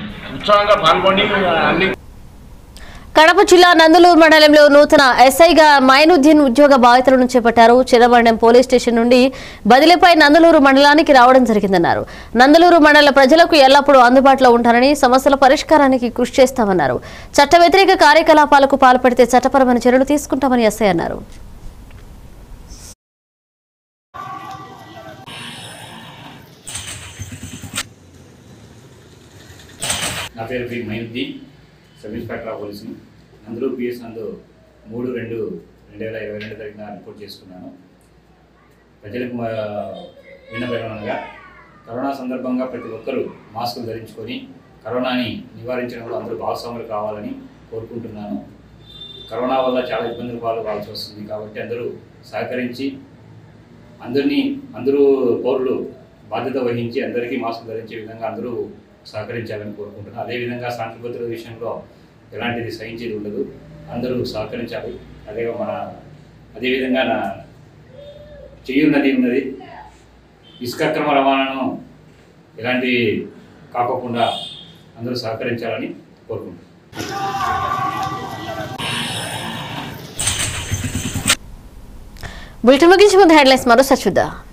ఉత్సాహంగా పాల్గొని అన్ని కడప జిల్లా నందలూరు మండలంలో నూతన ఎస్ఐగా మైనుద్దీన్ ఉద్యోగ బాధితులను చేపట్టారు చిన్నమండం పోలీస్ స్టేషన్ నుండి బదిలీపై నందలూరు మండలానికి రావడం జరిగిందన్నారు నందలూరు మండల ప్రజలకు ఎల్లప్పుడూ అందుబాటులో ఉంటారని సమస్యల పరిష్కారానికి కృషి చేస్తామన్నారు చట్ట వ్యతిరేక కార్యకలాపాలకు పాల్పడితే చట్టపరమైన చర్యలు తీసుకుంటామని ఎస్ఐ అన్నారు నా పేరు P Mainuddin sub inspector of పోలీసుని అందులో పిఎస్ నందు మూడు రెండు రెండు వేల ఇరవై రెండు తారీఖున రిపోర్ట్ చేసుకున్నాను ప్రజలకు మా విన్నపేమనగా కరోనా సందర్భంగా ప్రతి ఒక్కరూ మాస్కులు ధరించుకొని కరోనాని నివారించడంలో అందరూ భాగస్వాములు కావాలని కోరుకుంటున్నాను కరోనా వల్ల చాలా ఇబ్బందులు పాల్గొవాల్సి వస్తుంది కాబట్టి అందరూ సహకరించి అందరినీ అందరూ పౌరులు బాధ్యత వహించి అందరికీ మాస్క్ ధరించే విధంగా అందరూ సహకరించాలని కోరుకుంటున్నాను అదేవిధంగా శాంతి భద్రత విషయంలో ఎలాంటిది సహించేది ఉండదు అందరూ సహకరించాలి అదే మన అదేవిధంగా నా చెయ్యున్నది ఉన్నది ఇసుక అక్రమ రవాణాను ఎలాంటి కాకోకుండా అందరూ సహకరించాలని కోరుకుంటున్నాను బులెటిన్ ముగించే ముందు హెడ్లైన్స్ మరోసారి చూద్దాం